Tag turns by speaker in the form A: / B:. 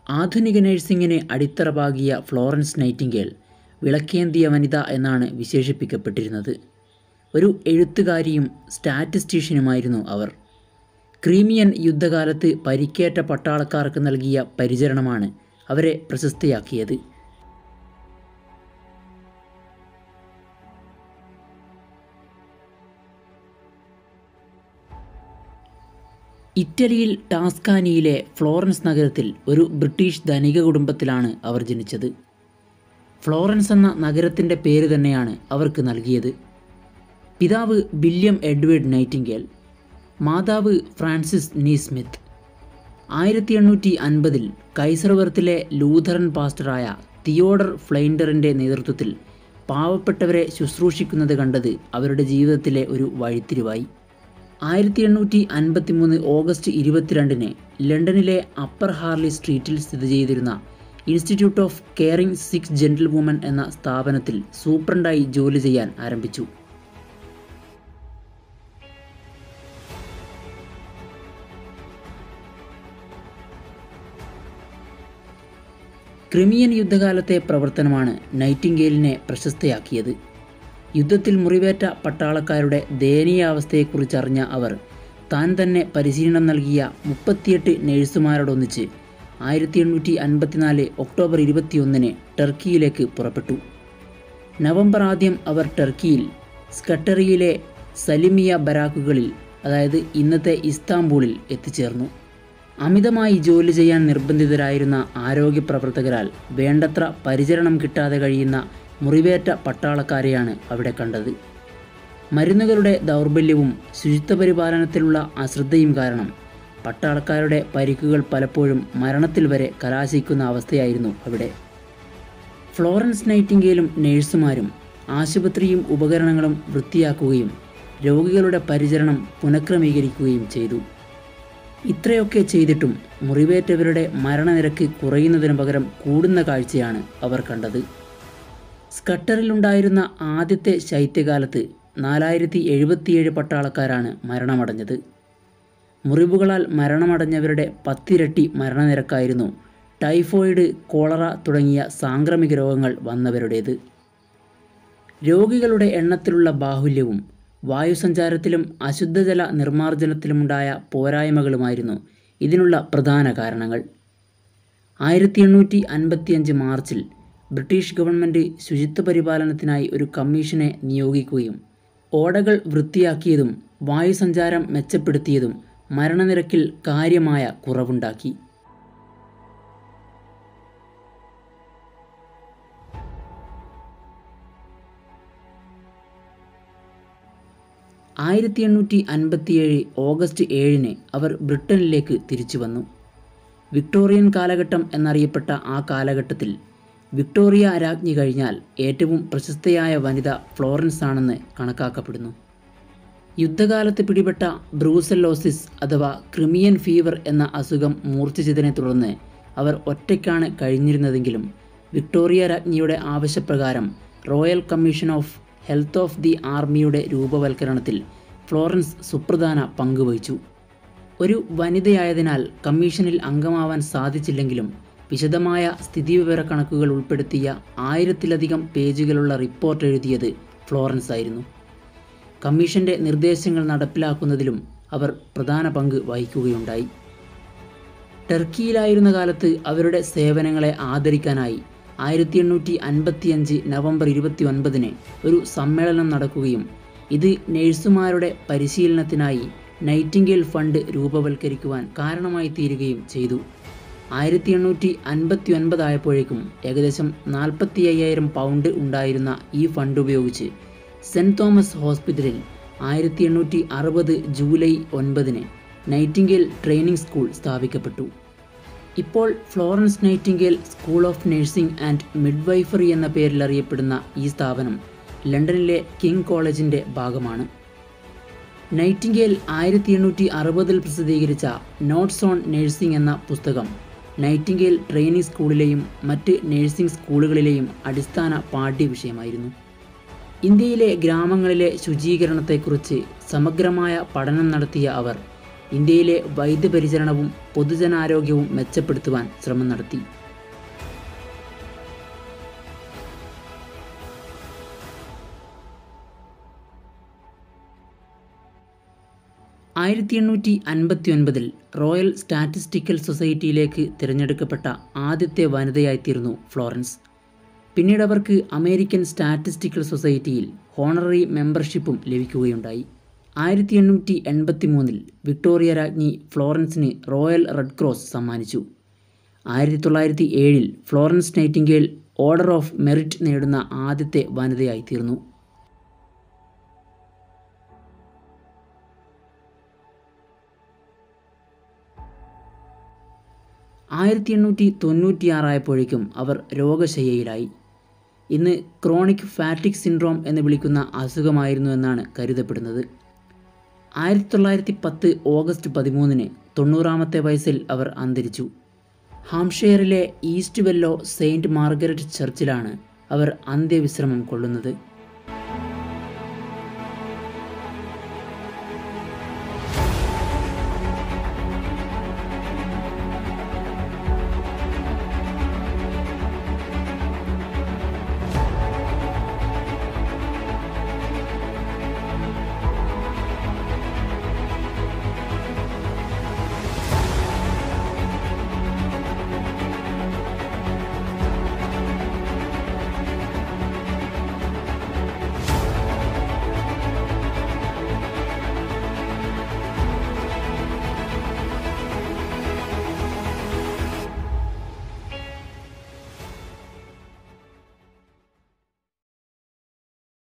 A: ആധുനിക നഴ്സിംഗിന് അടിത്തറ പാകിയ Florence Nightingale വിളക്കേന്തിയ വനിത എന്നാണ് വിശേഷിപ്പിക്കപ്പെട്ടിരുന്നത് ഒരു എഴുത്തുകാരിയും സ്റ്റാറ്റിസ്റ്റീഷ്യനുമായിരുന്നു അവർ ക്രീമിയൻ യുദ്ധകാലത്ത് പരിക്കേറ്റ പട്ടാളക്കാർക്ക് നൽകിയ പരിചരണമാണ് അവരെ പ്രശസ്തയാക്കിയത് ഇറ്റലിയിൽ ടാസ്കാനിയിലെ ഫ്ലോറൻസ് നഗരത്തിൽ ഒരു ബ്രിട്ടീഷ് ധനിക കുടുംബത്തിലാണ് അവർ ജനിച്ചത് ഫ്ലോറൻസ് എന്ന നഗരത്തിൻ്റെ പേര് തന്നെയാണ് അവർക്ക് നൽകിയത് പിതാവ് വില്യം എഡ്വേർഡ് നൈറ്റിംഗേൽ മാതാവ് ഫ്രാൻസിസ് നീ സ്മിത്ത് ആയിരത്തി എണ്ണൂറ്റി അൻപതിൽ കൈസർവർത്തിലെ ലൂഥറൻ പാസ്റ്ററായ തിയോഡർ ഫ്ലൈൻഡറിൻ്റെ നേതൃത്വത്തിൽ പാവപ്പെട്ടവരെ ശുശ്രൂഷിക്കുന്നത് കണ്ടത് അവരുടെ ജീവിതത്തിലെ ഒരു വഴിത്തിരിവായി ആയിരത്തി എണ്ണൂറ്റി അൻപത്തി മൂന്ന് ഓഗസ്റ്റ് ഇരുപത്തിരണ്ടിന് ലണ്ടനിലെ അപ്പർ ഹാർലി സ്ട്രീറ്റിൽ സ്ഥിതി ചെയ്തിരുന്ന institute of caring sick gentle woman എന്ന സ്ഥാപനത്തിൽ സൂപ്രണ്ടായി ജോലി ചെയ്യാൻ ആരംഭിച്ചു ക്രിമിയൻ യുദ്ധകാലത്തെ പ്രവർത്തനമാണ് നൈറ്റിംഗേലിനെ പ്രശസ്തയാക്കിയത് യുദ്ധത്തിൽ മുറിവേറ്റ പട്ടാളക്കാരുടെ ദയനീയാവസ്ഥയെക്കുറിച്ചറിഞ്ഞ അവർ താൻ തന്നെ പരിശീലനം നൽകിയ മുപ്പത്തിയെട്ട് നഴ്സുമാരോടൊന്നിച്ച് ആയിരത്തി എണ്ണൂറ്റി അൻപത്തിനാല് ഒക്ടോബർ ഇരുപത്തിയൊന്നിന് ടർക്കിയിലേക്ക് പുറപ്പെട്ടു നവംബർ ആദ്യം അവർ ടർക്കിയിൽ സ്കട്ടറിയിലെ സലിമിയ ബരാക്കുകളിൽ അതായത് ഇന്നത്തെ ഇസ്താംബൂളിൽ എത്തിച്ചേർന്നു അമിതമായി ജോലി ചെയ്യാൻ നിർബന്ധിതരായിരുന്ന ആരോഗ്യ പ്രവർത്തകരാൽ വേണ്ടത്ര പരിചരണം കിട്ടാതെ കഴിയുന്ന മുറിവേറ്റ പട്ടാളക്കാരെയാണ് അവിടെ കണ്ടത് മരുന്നുകളുടെ ദൗർബല്യവും ശുചിത്വ പരിപാലനത്തിലുള്ള അശ്രദ്ധയും കാരണം പട്ടാളക്കാരുടെ പരിക്കുകൾ പലപ്പോഴും മരണത്തിൽ വരെ കലാശിക്കുന്ന അവസ്ഥയായിരുന്നു അവിടെ ഫ്ലോറൻസ് നൈറ്റിംഗേലും നേഴ്സുമാരും ആശുപത്രിയും ഉപകരണങ്ങളും വൃത്തിയാക്കുകയും രോഗികളുടെ പരിചരണം പുനഃക്രമീകരിക്കുകയും ചെയ്തു ഇത്രയൊക്കെ ചെയ്തിട്ടും മുറിവേറ്റവരുടെ മരണനിരക്ക് കുറയുന്നതിന് പകരം കൂടുന്ന കാഴ്ചയാണ് അവർ കണ്ടത് സ്കട്ടറിലുണ്ടായിരുന്ന ആദ്യത്തെ ശൈത്യകാലത്ത് നാലായിരത്തി എഴുപത്തിയേഴ് പട്ടാളക്കാരാണ് മരണമടഞ്ഞത് മുറിവുകളാൽ മരണമടഞ്ഞവരുടെ പത്തിരട്ടി മരണനിരക്കായിരുന്നു ടൈഫോയിഡ് കോളറ തുടങ്ങിയ സാംക്രമിക രോഗങ്ങൾ വന്നവരുടേത് രോഗികളുടെ എണ്ണത്തിലുള്ള ബാഹുല്യവും വായുസഞ്ചാരത്തിലും അശുദ്ധജല നിർമ്മാർജ്ജനത്തിലുമുണ്ടായ പോരായ്മകളുമായിരുന്നു ഇതിനുള്ള പ്രധാന കാരണങ്ങൾ ആയിരത്തി എണ്ണൂറ്റി അൻപത്തിയഞ്ച് മാർച്ചിൽ ബ്രിട്ടീഷ് ഗവൺമെൻറ് ശുചിത്വ പരിപാലനത്തിനായി ഒരു കമ്മീഷനെ നിയോഗിക്കുകയും ഓടകൾ വൃത്തിയാക്കിയതും വായുസഞ്ചാരം മെച്ചപ്പെടുത്തിയതും മരണനിരക്കിൽ കാര്യമായ കുറവുണ്ടാക്കി ആയിരത്തി എണ്ണൂറ്റി അൻപത്തിയേഴ് ഓഗസ്റ്റ് ഏഴിന് അവർ ബ്രിട്ടനിലേക്ക് തിരിച്ചു വന്നു വിക്ടോറിയൻ കാലഘട്ടം എന്നറിയപ്പെട്ട ആ കാലഘട്ടത്തിൽ വിക്ടോറിയ രാജ്ഞി കഴിഞ്ഞാൽ ഏറ്റവും പ്രശസ്തയായ വനിത ഫ്ലോറൻസ് ആണെന്ന് കണക്കാക്കപ്പെടുന്നു യുദ്ധകാലത്ത് പിടിപെട്ട ബ്രൂസല്ലോസിസ് അഥവാ ക്രിമിയൻ ഫീവർ എന്ന അസുഖം മൂർച്ഛിച്ചതിനെ തുടർന്ന് അവർ ഒറ്റയ്ക്കാണ് കഴിഞ്ഞിരുന്നതെങ്കിലും വിക്ടോറിയ രാജ്ഞിയുടെ ആവശ്യപ്രകാരം royal commission of health of the ആർമിയുടെ രൂപവൽക്കരണത്തിൽ ഫ്ലോറൻസ് സുപ്രധാന പങ്കുവഹിച്ചു ഒരു വനിതയായതിനാൽ കമ്മീഷനിൽ അംഗമാവാൻ സാധിച്ചില്ലെങ്കിലും വിശദമായ സ്ഥിതിവിവര കണക്കുകൾ ഉൾപ്പെടുത്തിയ ആയിരത്തിലധികം പേജുകളുള്ള റിപ്പോർട്ട് എഴുതിയത് ഫ്ലോറൻസ് ആയിരുന്നു കമ്മീഷന്റെ നിർദ്ദേശങ്ങൾ നടപ്പിലാക്കുന്നതിലും അവർ പ്രധാന പങ്ക് വഹിക്കുകയുണ്ടായി ടർക്കിയിലായിരുന്ന കാലത്ത് അവരുടെ സേവനങ്ങളെ ആദരിക്കാനായി ആയിരത്തി എണ്ണൂറ്റി അൻപത്തിയഞ്ച് നവംബർ ഇരുപത്തി ഒൻപതിന് ഒരു സമ്മേളനം നടക്കുകയും ഇത് നഴ്സുമാരുടെ പരിശീലനത്തിനായി നൈറ്റിംഗേൽ ഫണ്ട് രൂപവൽക്കരിക്കുവാൻ കാരണമായി തീരുകയും ചെയ്തു ആയിരത്തി എണ്ണൂറ്റി അൻപത്തി ഒൻപതായപ്പോഴേക്കും ഏകദേശം നാൽപ്പത്തി അയ്യായിരം പൗണ്ട് ഉണ്ടായിരുന്ന ഈ ഫണ്ട് ഉപയോഗിച്ച് സെൻറ് തോമസ് ഹോസ്പിറ്റലിൽ ആയിരത്തി എണ്ണൂറ്റി അറുപത് ജൂലൈ ഒൻപതിന് നൈറ്റിംഗേൽ ട്രെയിനിംഗ് സ്കൂൾ സ്ഥാപിക്കപ്പെട്ടു ഇപ്പോൾ Florence Nightingale school of nursing and midwifery എന്ന പേരിൽ അറിയപ്പെടുന്ന ഈ സ്ഥാപനം ലണ്ടനിലെ കിങ് കോളേജിൻ്റെ ഭാഗമാണ് നൈറ്റിംഗേൽ ആയിരത്തി എണ്ണൂറ്റി അറുപതിൽ പ്രസിദ്ധീകരിച്ച നോട്ട്സ് ഓൺ നഴ്സിംഗ് എന്ന പുസ്തകം നൈറ്റിംഗേൽ ട്രെയിനിങ് സ്കൂളിലെയും മറ്റ് നഴ്സിംഗ് സ്കൂളുകളിലെയും അടിസ്ഥാന പാഠ്യവിഷയമായിരുന്നു ഇന്ത്യയിലെ ഗ്രാമങ്ങളിലെ ശുചീകരണത്തെക്കുറിച്ച് സമഗ്രമായ പഠനം നടത്തിയ അവർ ഇന്ത്യയിലെ വൈദ്യപരിചരണവും പൊതുജനാരോഗ്യവും മെച്ചപ്പെടുത്തുവാൻ ശ്രമം നടത്തി ആയിരത്തി എണ്ണൂറ്റി അൻപത്തി ഒൻപതിൽ റോയൽ സ്റ്റാറ്റിസ്റ്റിക്കൽ സൊസൈറ്റിയിലേക്ക് തിരഞ്ഞെടുക്കപ്പെട്ട ആദ്യത്തെ വനിതയായിത്തീർന്നു ഫ്ലോറൻസ് പിന്നീട് അവർക്ക് അമേരിക്കൻ സ്റ്റാറ്റിസ്റ്റിക്കൽ സൊസൈറ്റിയിൽ ഹോണററി മെമ്പർഷിപ്പും ലഭിക്കുകയുണ്ടായി ആയിരത്തി എണ്ണൂറ്റി എൺപത്തി മൂന്നിൽ വിക്ടോറിയ രാജ്ഞി ഫ്ലോറൻസിന് റോയൽ റെഡ് ക്രോസ് സമ്മാനിച്ചു ആയിരത്തി തൊള്ളായിരത്തി ഏഴിൽ Florence Nightingale order of merit നേടുന്ന ആദ്യത്തെ വനിതയായിത്തീർന്നു ആയിരത്തി എണ്ണൂറ്റി തൊണ്ണൂറ്റിയാറായപ്പോഴേക്കും അവർ രോഗശയ്യയിലായി ഇന്ന് ക്രോണിക് ഫാറ്റിക് സിൻഡ്രോം എന്ന് വിളിക്കുന്ന അസുഖമായിരുന്നു എന്നാണ് കരുതപ്പെടുന്നത് ആയിരത്തി തൊള്ളായിരത്തി പത്ത് ഓഗസ്റ്റ് പതിമൂന്നിന് തൊണ്ണൂറാമത്തെ വയസ്സിൽ അവർ അന്തരിച്ചു ഹാംഷെയറിലെ ഈസ്റ്റ് വെല്ലോ സെയിൻറ്റ് മാർഗരറ്റ് ചർച്ചിലാണ് അവർ അന്ത്യവിശ്രമം കൊള്ളുന്നത്